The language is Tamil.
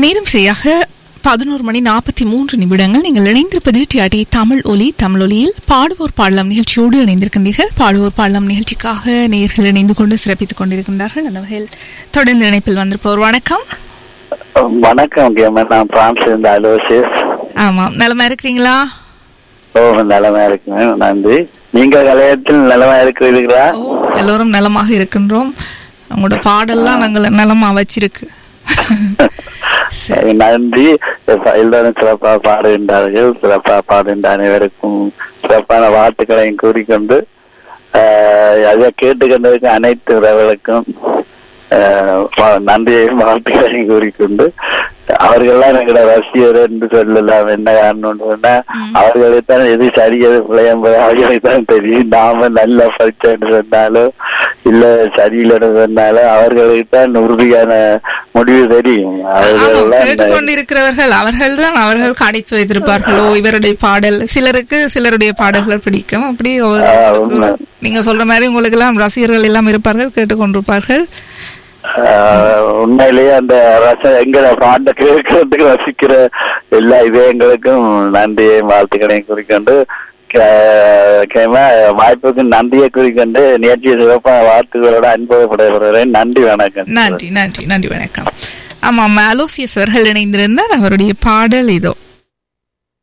நேரம் சரியாக பதினோரு மணி நாற்பத்தி மூன்று நிமிடங்கள் நீங்கள் இணைந்திருப்பது டிஆர்டி தமிழ் ஒலி தமிழ் ஒலியில் பாடுவோர் பாடலாம் நிகழ்ச்சியோடு இணைந்திருக்கின்றீர்கள் பாடுவோர் பாடலாம் நிகழ்ச்சிக்காக நேர்கள் இணைந்து கொண்டு சிறப்பித்துக் கொண்டிருக்கின்றார்கள் அந்த வகையில் தொடர்ந்து இணைப்பில் வந்திருப்பவர் வணக்கம் வணக்கம் கேம நான் பிரான்ஸ்ல இருந்து அலோசியஸ் ஆமாம் நலமா இருக்கிறீங்களா ஓ நலமா இருக்குங்க நன்றி நீங்க கலையத்தில் நலமா இருக்கிறீர்களா ஓ எல்லோரும் நலமாக இருக்கின்றோம் உங்களோட பாடல்லாம் நாங்கள் நலமா வச்சிருக்கு சரி. நன்றி இப்ப எல்லோரும் சிறப்பா பாடுகின்றார்கள் சிறப்பா பாடுகின்ற அனைவருக்கும் சிறப்பான வாழ்த்துக்களையும் கூறிக்கொண்டு ஆஹ், அதை கேட்டுக்கொண்டிருக்க அனைத்து உறவுகளுக்கும் ஆஹ், வா- நன்றியையும் வாழ்த்துக்களையும் கூறிக்கொண்டு அவர்கள்லாம் எங்களோட ரசிகர் என்று சொல்லலாம் என்ன காரணம் சொன்னா அவர்களுக்குத்தான் எது சரி எது பிழை என்பது அவர்களுக்கு தான் தெரியும் நாம நல்ல படிச்சேன்னு சொன்னாலும் இல்ல சரியில்லைன்னு சொன்னாலும் அவர்களுக்கு தான் உறுதியான முடிவு தெரியும் ஆமாம் அவர்கள்லாம் இந்த- கேட்டுக்கொண்டிருக்கிறவர்கள் அவர்கள் தான் அவர்கள் கடைச்சு வைத்திருப்பார்களோ இவருடைய பாடல் சிலருக்கு சிலருடைய பாடல்கள் பிடிக்கும் அப்படி ஒவ்வொருத்தருக்கு உண்மை. நீங்க சொல்ற மாதிரி உங்களுக்கு எல்லாம் ரசிகர்கள் எல்லாம் இருப்பார்கள் கேட்டுக்கொண்டிருப்பார்கள் ஆஹ் உண்மையிலேயே அந்த ரச எங்களை பாண்ட கேட்கறதுக்கு ரசிக்கிற எல்லா இதயங்களுக்கும் நன்றியையும் வாழ்த்துக்களையும் குறிக்கொண்டு கே- கேம வாய்ப்புக்கு நன்றியை குறிக்கொண்டு நிகழ்ச்சியை சிறப்பான வாழ்த்துக்களோட அனுபவப்படுகிறேன் நன்றி வணக்கம் நன்றி நன்றி நன்றி வணக்கம் ஆமாம் அலோசியஸ் அவர்கள் இணைந்திருந்தார் அவருடைய பாடல் இதோ